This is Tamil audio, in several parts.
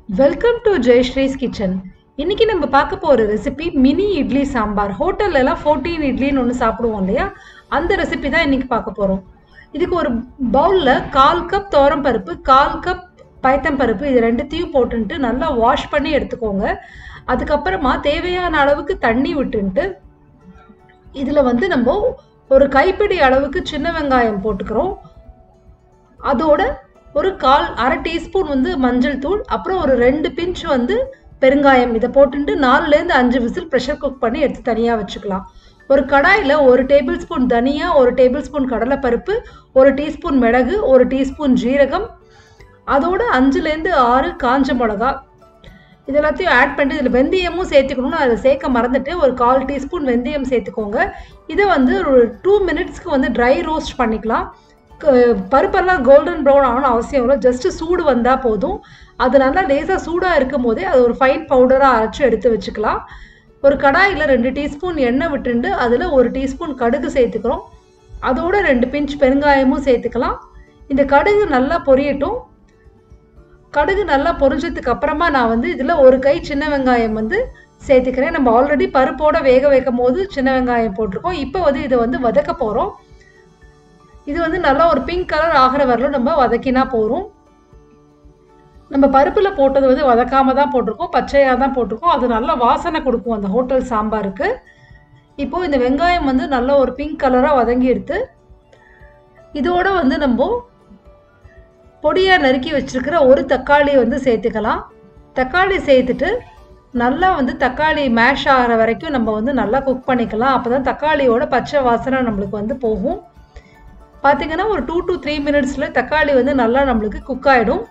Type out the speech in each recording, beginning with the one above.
வெல்கம் டு ஜெயஸ்ரீஸ் கிச்சன் இன்னைக்கு நம்ம பார்க்க போகிற ரெசிபி மினி இட்லி சாம்பார் ஹோட்டல்ல எல்லாம் ஃபோர்டீன் இட்லின்னு ஒன்று சாப்பிடுவோம் இல்லையா அந்த ரெசிபி தான் இன்னைக்கு பார்க்க போகிறோம் இதுக்கு ஒரு பவுலில் கால் கப் தோரம் பருப்பு கால் கப் பயத்தம் பருப்பு இது ரெண்டுத்தையும் போட்டுன்ட்டு நல்லா வாஷ் பண்ணி எடுத்துக்கோங்க அதுக்கப்புறமா தேவையான அளவுக்கு தண்ணி விட்டுன்ட்டு இதில் வந்து நம்ம ஒரு கைப்பிடி அளவுக்கு சின்ன வெங்காயம் போட்டுக்கிறோம் அதோட ஒரு கால் அரை டீஸ்பூன் வந்து மஞ்சள் தூள் அப்புறம் ஒரு ரெண்டு பிஞ்ச் வந்து பெருங்காயம் இதை போட்டுட்டு நாலுலேருந்து அஞ்சு விசில் ப்ரெஷர் குக் பண்ணி எடுத்து தனியாக வச்சுக்கலாம் ஒரு கடாயில் ஒரு டேபிள் ஸ்பூன் தனியா ஒரு டேபிள் ஸ்பூன் கடலைப்பருப்பு ஒரு டீஸ்பூன் மிளகு ஒரு டீஸ்பூன் ஜீரகம் அதோட அஞ்சுலேருந்து ஆறு காஞ்ச மிளகா இது எல்லாத்தையும் ஆட் பண்ணிட்டு இதில் வெந்தயமும் சேர்த்துக்கணும்னு அதை சேர்க்க மறந்துட்டு ஒரு கால் டீஸ்பூன் வெந்தயம் சேர்த்துக்கோங்க இதை வந்து ஒரு டூ மினிட்ஸ்க்கு வந்து ட்ரை ரோஸ்ட் பண்ணிக்கலாம் பருப்பெல்லாம் கோல்டன் ப்ரௌன் ஆகணும் அவசியம் இல்லை ஜஸ்ட் சூடு வந்தால் போதும் அது நல்லா லேசாக சூடாக இருக்கும் போதே அது ஒரு ஃபைன் பவுடராக அரைச்சி எடுத்து வச்சுக்கலாம் ஒரு கடாயில் ரெண்டு டீஸ்பூன் எண்ணெய் விட்டுண்டு அதில் ஒரு டீஸ்பூன் கடுகு சேர்த்துக்கிறோம் அதோட ரெண்டு பிஞ்ச் பெருங்காயமும் சேர்த்துக்கலாம் இந்த கடுகு நல்லா பொரியட்டும் கடுகு நல்லா பொரிஞ்சதுக்கு அப்புறமா நான் வந்து இதில் ஒரு கை சின்ன வெங்காயம் வந்து சேர்த்துக்கிறேன் நம்ம ஆல்ரெடி பருப்போட வேக வைக்கும் போது சின்ன வெங்காயம் போட்டிருக்கோம் இப்போ வந்து இதை வந்து வதக்க போகிறோம் இது வந்து நல்லா ஒரு பிங்க் கலர் ஆகிற வரலும் நம்ம வதக்கினா போகிறோம் நம்ம பருப்பில் போட்டது வந்து வதக்காம தான் போட்டிருக்கோம் பச்சையாக தான் போட்டிருக்கோம் அது நல்லா வாசனை கொடுக்கும் அந்த ஹோட்டல் சாம்பாருக்கு இப்போது இந்த வெங்காயம் வந்து நல்ல ஒரு பிங்க் கலராக வதங்கி எடுத்து இதோட வந்து நம்ம பொடியாக நறுக்கி வச்சுருக்கிற ஒரு தக்காளி வந்து சேர்த்துக்கலாம் தக்காளி சேர்த்துட்டு நல்லா வந்து தக்காளி மேஷ் ஆகிற வரைக்கும் நம்ம வந்து நல்லா குக் பண்ணிக்கலாம் அப்போ தான் தக்காளியோட பச்சை வாசனை நம்மளுக்கு வந்து போகும் பார்த்தீங்கன்னா ஒரு டூ டு த்ரீ மினிட்ஸில் தக்காளி வந்து நல்லா நம்மளுக்கு குக் ஆகிடும்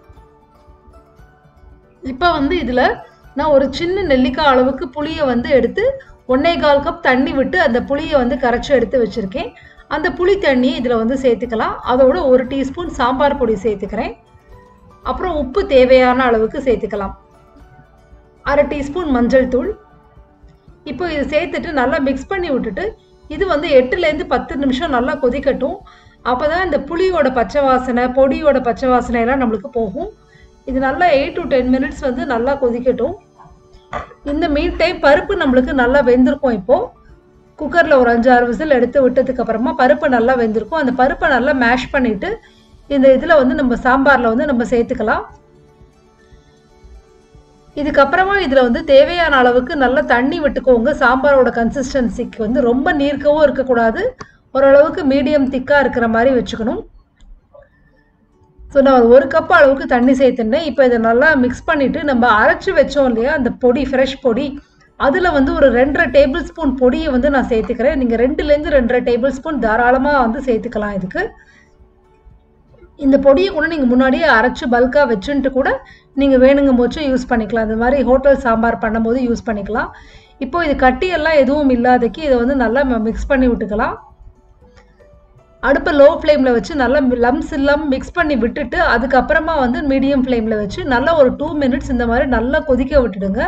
இப்போ வந்து இதில் நான் ஒரு சின்ன நெல்லிக்காய் அளவுக்கு புளியை வந்து எடுத்து ஒன்னே கால் கப் தண்ணி விட்டு அந்த புளியை வந்து கரைச்சி எடுத்து வச்சுருக்கேன் அந்த புளி தண்ணியை இதில் வந்து சேர்த்துக்கலாம் அதோட ஒரு டீஸ்பூன் சாம்பார் பொடி சேர்த்துக்கிறேன் அப்புறம் உப்பு தேவையான அளவுக்கு சேர்த்துக்கலாம் அரை டீஸ்பூன் மஞ்சள் தூள் இப்போ இது சேர்த்துட்டு நல்லா மிக்ஸ் பண்ணி விட்டுட்டு இது வந்து எட்டுலேருந்து பத்து நிமிஷம் நல்லா கொதிக்கட்டும் அப்போ தான் இந்த புளியோட பச்சை வாசனை பொடியோட பச்சை வாசனை எல்லாம் நம்மளுக்கு போகும் இது நல்லா எயிட் டு டென் மினிட்ஸ் வந்து நல்லா கொதிக்கட்டும் இந்த மீன் டைம் பருப்பு நம்மளுக்கு நல்லா வெந்திருக்கும் இப்போது குக்கரில் ஒரு அஞ்சு ஆறு விசில் எடுத்து விட்டதுக்கு அப்புறமா பருப்பு நல்லா வெந்திருக்கும் அந்த பருப்பை நல்லா மேஷ் பண்ணிவிட்டு இந்த இதில் வந்து நம்ம சாம்பாரில் வந்து நம்ம சேர்த்துக்கலாம் இதுக்கப்புறமா இதில் வந்து தேவையான அளவுக்கு நல்லா தண்ணி விட்டுக்கோங்க சாம்பாரோட கன்சிஸ்டன்சிக்கு வந்து ரொம்ப நீர்க்கவும் இருக்கக்கூடாது ஓரளவுக்கு மீடியம் திக்காக இருக்கிற மாதிரி வச்சுக்கணும் ஸோ நான் ஒரு கப் அளவுக்கு தண்ணி சேர்த்துனேன் இப்போ இதை நல்லா மிக்ஸ் பண்ணிவிட்டு நம்ம அரைச்சி வச்சோம் இல்லையா அந்த பொடி ஃப்ரெஷ் பொடி அதில் வந்து ஒரு ரெண்டரை டேபிள் ஸ்பூன் பொடியை வந்து நான் சேர்த்துக்கிறேன் நீங்கள் ரெண்டுலேருந்து ரெண்டரை டேபிள் ஸ்பூன் தாராளமாக வந்து சேர்த்துக்கலாம் இதுக்கு இந்த பொடியை கூட நீங்கள் முன்னாடியே அரைச்சி பல்காக வச்சுன்ட்டு கூட நீங்கள் வேணுங்க போச்சும் யூஸ் பண்ணிக்கலாம் இந்த மாதிரி ஹோட்டல் சாம்பார் பண்ணும்போது யூஸ் பண்ணிக்கலாம் இப்போ இது கட்டியெல்லாம் எதுவும் இல்லாதக்கு இதை வந்து நல்லா மிக்ஸ் பண்ணி விட்டுக்கலாம் அடுப்பை லோ ஃப்ளேமில் வச்சு நல்லா லம்ஸ் இல்லாமல் மிக்ஸ் பண்ணி விட்டுட்டு அதுக்கப்புறமா வந்து மீடியம் ஃப்ளேமில் வச்சு நல்லா ஒரு டூ மினிட்ஸ் இந்த மாதிரி நல்லா கொதிக்க விட்டுடுங்க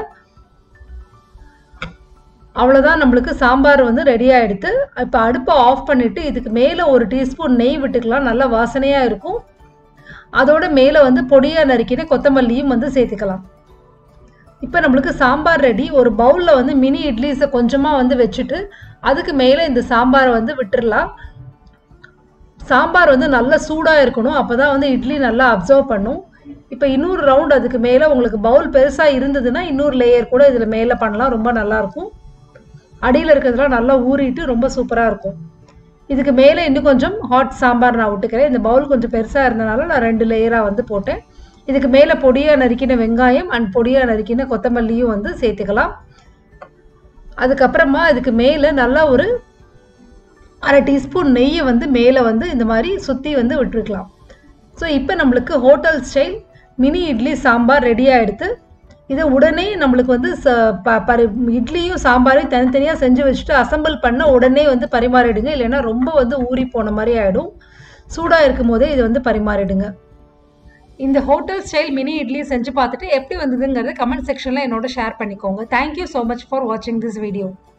அவ்வளோதான் நம்மளுக்கு சாம்பார் வந்து ரெடி ஆகிடுது இப்போ அடுப்பை ஆஃப் பண்ணிவிட்டு இதுக்கு மேலே ஒரு டீஸ்பூன் நெய் விட்டுக்கலாம் நல்லா வாசனையாக இருக்கும் அதோட மேலே வந்து பொடியாக நறுக்கின கொத்தமல்லியும் வந்து சேர்த்துக்கலாம் இப்போ நம்மளுக்கு சாம்பார் ரெடி ஒரு பவுலில் வந்து மினி இட்லிஸை கொஞ்சமாக வந்து வச்சுட்டு அதுக்கு மேலே இந்த சாம்பாரை வந்து விட்டுடலாம் சாம்பார் வந்து நல்லா சூடாக இருக்கணும் அப்போ தான் வந்து இட்லி நல்லா அப்சர்வ் பண்ணும் இப்போ இன்னொரு ரவுண்ட் அதுக்கு மேலே உங்களுக்கு பவுல் பெருசாக இருந்ததுன்னா இன்னொரு லேயர் கூட இதில் மேலே பண்ணலாம் ரொம்ப நல்லாயிருக்கும் அடியில் இருக்கிறதுலாம் நல்லா ஊறிட்டு ரொம்ப சூப்பராக இருக்கும் இதுக்கு மேலே இன்னும் கொஞ்சம் ஹாட் சாம்பார் நான் விட்டுக்கிறேன் இந்த பவுல் கொஞ்சம் பெருசாக இருந்தனால நான் ரெண்டு லேயராக வந்து போட்டேன் இதுக்கு மேலே பொடியாக நறுக்கின வெங்காயம் அண்ட் பொடியாக நறுக்கின கொத்தமல்லியும் வந்து சேர்த்துக்கலாம் அதுக்கப்புறமா இதுக்கு மேலே நல்லா ஒரு அரை டீஸ்பூன் நெய்யை வந்து மேலே வந்து இந்த மாதிரி சுற்றி வந்து விட்டுருக்கலாம் ஸோ இப்போ நம்மளுக்கு hotel style mini idli sambar ready ஆகிடுது இதை உடனே நம்மளுக்கு வந்து ச ப பரி இட்லியும் சாம்பாரையும் தனித்தனியாக செஞ்சு வச்சுட்டு அசம்பிள் பண்ண உடனே வந்து பரிமாறிடுங்க இல்லைன்னா ரொம்ப வந்து ஊறி போன மாதிரி ஆகிடும் சூடாக இருக்கும் போதே இது வந்து பரிமாறிடுங்க இந்த ஹோட்டல் ஸ்டைல் மினி இட்லி செஞ்சு பார்த்துட்டு எப்படி வந்ததுங்கிறத கமெண்ட் செக்ஷனில் என்னோட ஷேர் பண்ணிக்கோங்க தேங்க்யூ ஸோ மச் ஃபார் வாட்சிங் திஸ் வீடியோ